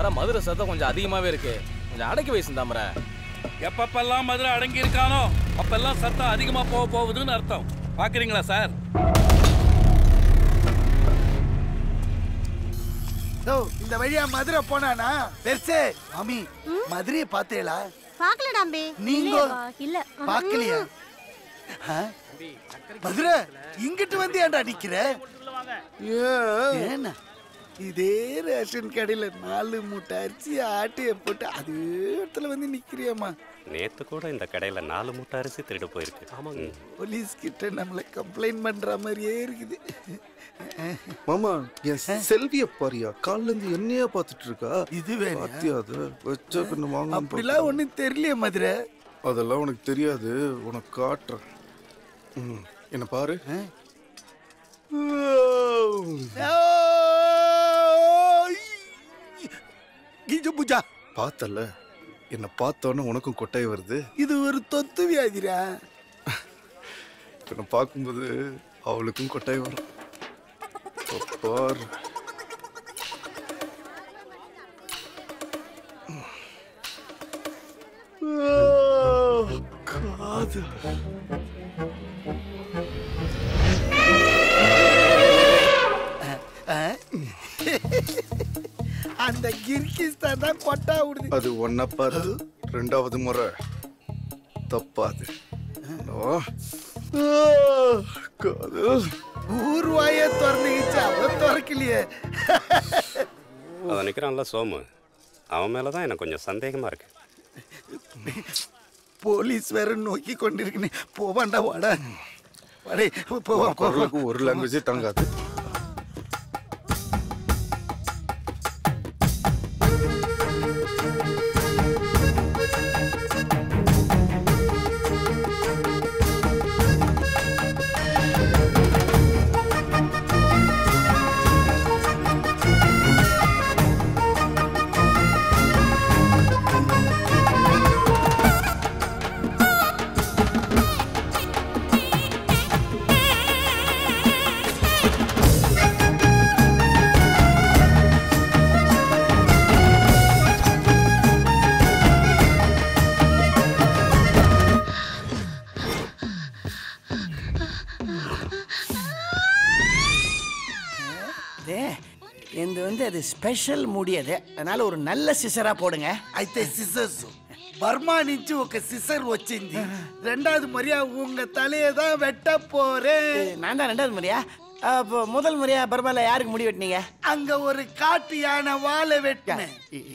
பார்த்தா மதுரை சத்தம் கொஞ்சம் அதிகமாவே இருக்கு கொஞ்சம் அடக்கி வை சிந்தாமரை எப்பப்பெல்லாம் மதுரை அடங்கி இருக்கானோ அப்பெல்லாம் சத்தம் அதிகமா போக போகுதுன்னு அர்த்தம் பாக்குறீங்களா சார் ஓ இந்த வழியா மதுரை போனானா பெருசே மாமி மதுரையை பார்த்தேளா பாக்கல டாம்பி நீங்க இல்ல பார்க்கலையா ஆ? மதுரை இங்கிட்டு வந்து ஏன்டா நிக்கிற ஏன்னா இதே ரேஷன் கடையில நாலு மூட்டை அரிசி ஆட்டைய போட்டு அதே இடத்துல வந்து நிக்கிறியம்மா நேத்து கூட இந்த கடையில நாலு மூட்டை அரிசி திருடு போயிருக்கு ஆமாங்க போலீஸ் கிட்ட நம்மள கம்ப்ளைண்ட் பண்ற மாதிரியே இருக்குது மாமா என் செல்விய பாரியா கால்ல இருந்து என்னையா பார்த்துட்டு இருக்கா இது வேற பாத்தியா அது வச்சா பின்ன வாங்க அப்படிலாம் ஒண்ணும் தெரியலையே மதுரை அதெல்லாம் உனக்கு தெரியாது உனக்கு காட்டுறேன் ம், என்ன பாரு கீஜு பூஜா பார்த்தல என்ன பார்த்தோன்னே உனக்கும் கொட்டை வருது இது ஒரு தொத்து வியாதிரா என்ன பார்க்கும்போது அவளுக்கும் கொட்டை வரும் இப்ப பாரு காது அந்த கிர்கிஸ்தான் தான் கொட்டா விடுது அது ஒன்ன பார்த்து ரெண்டாவது முறை தப்பாது ஆ. ஆ, காது ஊர் வாயே திறந்துக்கிச்சு அவ திறக்கலையே அதை நிற்கிறான்ல சோமு அவன் மேலே தான் எனக்கு கொஞ்சம் சந்தேகமாக இருக்கு போலீஸ் வேற நோக்கி கொண்டிருக்குன்னு போவாண்டா வாடா வாடே போவா போவா குரலுக்கு ஒரு லாங்குவேஜே தங்காது இது இது வந்து அது స్పెషల్ ముడి అది அதனால ஒரு நல்ல சிசரா போடுங்க అయితే సిసర్స్ బర్మా నుంచి ఒక సిసర్ వచ్చింది రెండవది మరియా உங்க தலையை தான் வெட்ட போறேன் நான் தான் ரெண்டாவது முறையா அப்போ முதல் முறையா பர்மால யாருக்கு முடி வெட்டினீங்க அங்க ஒரு காட்டு யானை வாழை வெட்டினேன்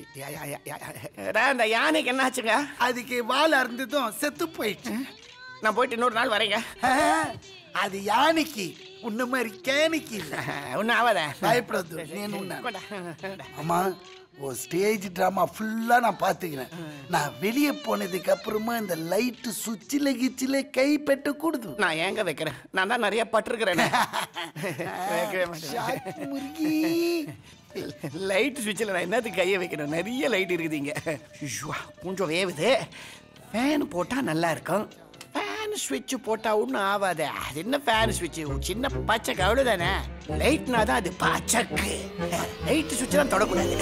அந்த யானைக்கு என்ன ஆச்சுங்க அதுக்கு வால் அறுந்ததும் செத்து போயிடுச்சு நான் போயிட்டு இன்னொரு நாள் வரேங்க அது யானைக்கு உன்ன மாதிரி கேனிக்கு இல்ல ஒன்றும் ஆகாத பயப்படாது నేను ఉన్నాను அம்மா ஒரு ஸ்டேஜ் ட்ராமா ஃபுல்லா நான் பாத்துக்கிறேன் நான் வெளியே போனதுக்கு அப்புறமா இந்த லைட் சுவிட்சில் கிச்சில கை பெட்டு கூடுது நான் ஏங்க வைக்கிறேன் நான் தான் நிறைய பட்டிருக்கிறேன் வைக்கவே மாட்டேன் முருகி லைட் சுவிட்சில் நான் என்னத்துக்கு கையை வைக்கணும் நிறைய லைட் இருக்குது இங்கே ஐயோ, கொஞ்சம் வேவுது ஃபேன் போட்டால் நல்லா இருக்கும் ஃபேன் சுவிட்ச் போட்டால் ஒன்றும் ஆகாது அது என்ன ஃபேன் சுவிட்ச் சின்ன பச்சை கவலை தானே லைட்னா தான் அது பச்சைக்கு லைட் சுவிட்ச் தான் தொடக்கூடாது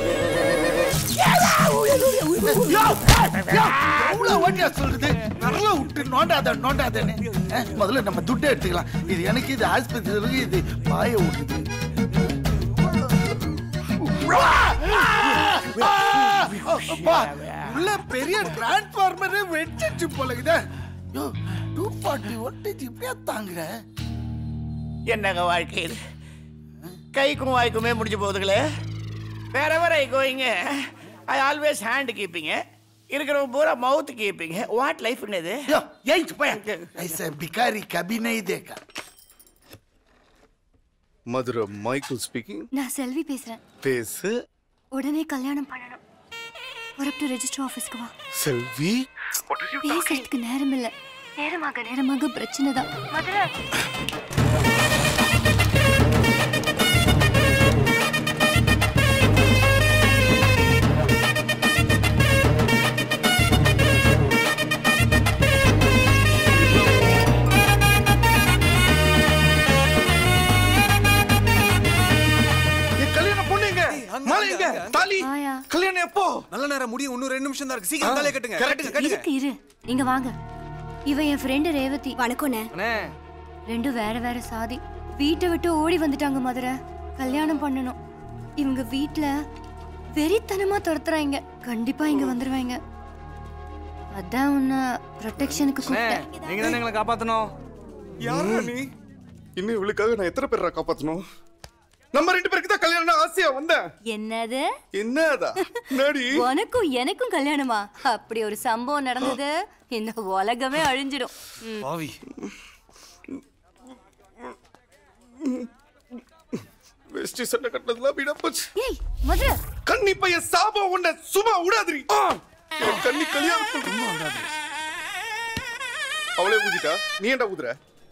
எவ்வளவு ஓட்டியா சொல்றது நல்லா விட்டு நோண்டாத நோண்டாதன்னு அஹ், முதல்ல நம்ம துட்டை எடுத்துக்கலாம் இது எனக்கு இது ஆஸ்பத்திரி இது பாய விட்டுது அப்பா, உள்ள பெரிய டிரான்ஸ்பார்மரே வெடிச்சிச்சு போலக்குதே டூ ஃபார்ட்டி வோல்டேஜ் இப்படியா தாங்குற என்னங்க வாழ்க்கை இது கைக்கும் வாய்க்குமே முடிஞ்சு போகுதுங்களே வேற வேற கோயிங்க ஐ ஆல்வேஸ் ஹேண்ட் கீப்பிங்க இருக்கிறவங்க பூரா மவுத் கீப்பிங்க வாட் லைஃப் என்னது யோ ஏய்ச்சு போய ஐசா பிகாரி கபி நை தேக்கா மதுரை மைக்கேல் ஸ்பீக்கிங் நான் செல்வி பேசுறேன் பேசு உடனே கல்யாணம் பண்ணணும் புறப்பட்டு ரெஜிஸ்டர் ஆபீஸ்க்கு வா செல்வி பேசுறதுக்கு நேரம் இல்ல நேரமாக நேரமாக பிரச்சனை தான் மதுரை என் கல்யாணம் பொண்ணுங்க மாலை எங்க தாலி ஆயா. கல்யாணம் எப்போ நல்ல நேரம் முடியும் இன்னும் ரெண்டு நிமிஷம் தான் இருக்கு சீக்கிரம் தலையை கட்டுங்க கட்டுங்க கட்டுங்க இருக்கு இரு இங்க வாங்க இவன் என் ஃப்ரெண்டு ரேவதி வணக்கம்ண்ணே அண்ணே ரெண்டும் வேற வேற சாதி வீட்டை விட்டு ஓடி வந்துட்டாங்க மதுரை கல்யாணம் பண்ணணும் இவங்க வீட்ல வெறித்தனமா துரத்துறாங்க கண்டிப்பா இங்க வந்துருவாங்க அதான் உன்னை ப்ரொடெக்ஷனுக்கு அண்ணே கூப்பிட்டேன் நீங்க தானே எங்களை காப்பாத்தணும் யாரா நீ இன்னும் இவளுக்காக நான் எத்தனை பேரை காப்பாத்தணும் நம்ம ரெண்டு பேருக்கு தான் கல்யாணம் ஆசையா வந்தேன் என்னது என்னதா நடி உனக்கும் எனக்கும் கல்யாணமா அப்படி ஒரு சம்பவம் நடந்தது இந்த உலகமே அழிஞ்சிடும் ம். பாவி வெஸ்டி சட்டை கட்டினதுலாம் வீடா போச்சு ஏய் மதுரை கண்ணி பையன் சாபம் உன்னை சும்மா விடாதிரி என் கண்ணி கல்யாணம் பண்ண அவளே ஊதிட்டா நீ ஏன்டா ஊதுற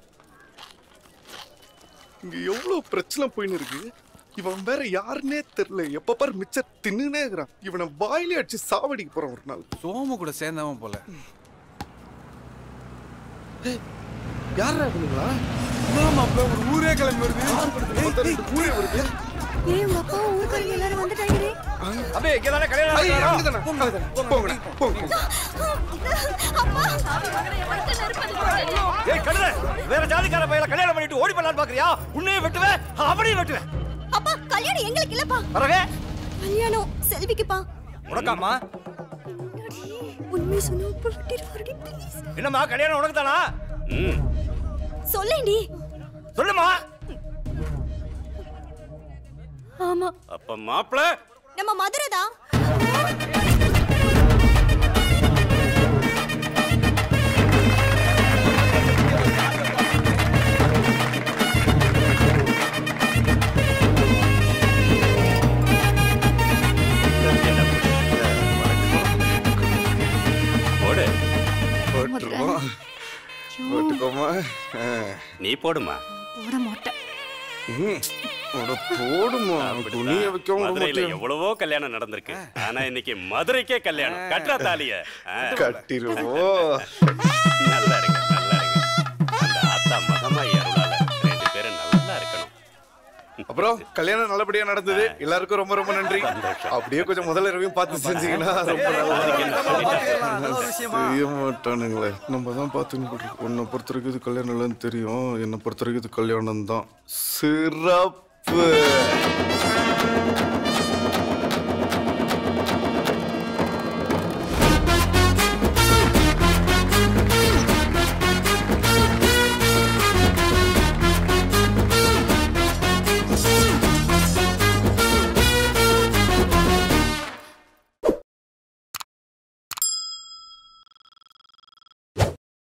இங்க எவ்வளவு பிரச்சனை போயின்னு இருக்கு இவன் வேற யாருன்னே தெரியல எப்ப பாரு மிச்சர் தின்னுனே இருக்கிறான் இவனை வாயிலே அடிச்சு சாவடிக்க போறான் ஒரு நாள் சோமு கூட சேர்ந்தவன் போல யாரா இவனுங்களா ஒரு ஊரே கிளம்பி வருது ஊரே வருது ஏய் உங்க அப்பா ஊருக்காரங்க எல்லாரும் வந்துட்டாங்கடே அப்படியே இங்கே தானே கல்யாணம் ஐய், நடக்கணும். அங்கதானே, அங்கதானே. போங்கடா, போங்க, போங்க. ஏய் கடுத வேற ஜாதிக்கார பையல கல்யாணம் பண்ணிட்டு ஓடி பண்ணலான்னு பாக்குறியா உன்னையே வெட்டுவேன் அவனையும் வெட்டுவேன் அப்பா கல்யாணம் எங்களுக்கு இல்லப்பா வரவே கல்யாணம் செல்விக்குப்பா உனக்காமா உண்மை சொன்னா புரட்டிடுவாருடி ப்ளீஸ் என்னம்மா கல்யாணம் உனக்கு தானா ம் சொல்லேண்டி சொல்லுமா ஆமா அப்ப மாப்பிள நம்ம மதுரை தான் போடு போட்டுருவோம். போட்டுக்கோமா ஆ. நீ போடுமா போட மாட்டேன் ம். அட போடுமா துணியை வைக்கவும் விட மதுரையில மாட்டியா? எவ்வளவோ கல்யாணம் நடந்திருக்கு ஆனா இன்னைக்கு மதுரைக்கே கல்யாணம் கட்டுறா தாலிய ஆ. கட்டிருவோம் நல்லா இருங்க நல்லா இருங்க அந்த ஆத்தா மகமாயி அருளால ரெண்டு பேரும் நல்லா இருக்கணும் அப்புறம் கல்யாணம் நல்லபடியா நடந்தது எல்லாருக்கும் ரொம்ப ரொம்ப நன்றி அப்படியே கொஞ்சம் முதல்ல இரவையும் பார்த்து செஞ்சீங்கன்னா ரொம்ப நல்லா செய்ய மாட்டானுங்களே நம்ம தான் பார்த்து உன்னை பொறுத்த வரைக்கும் இது கல்யாணம் இல்லைன்னு தெரியும் என்னை பொறுத்த வரைக்கும் இது கல்யாணம் தான் சிறப்பு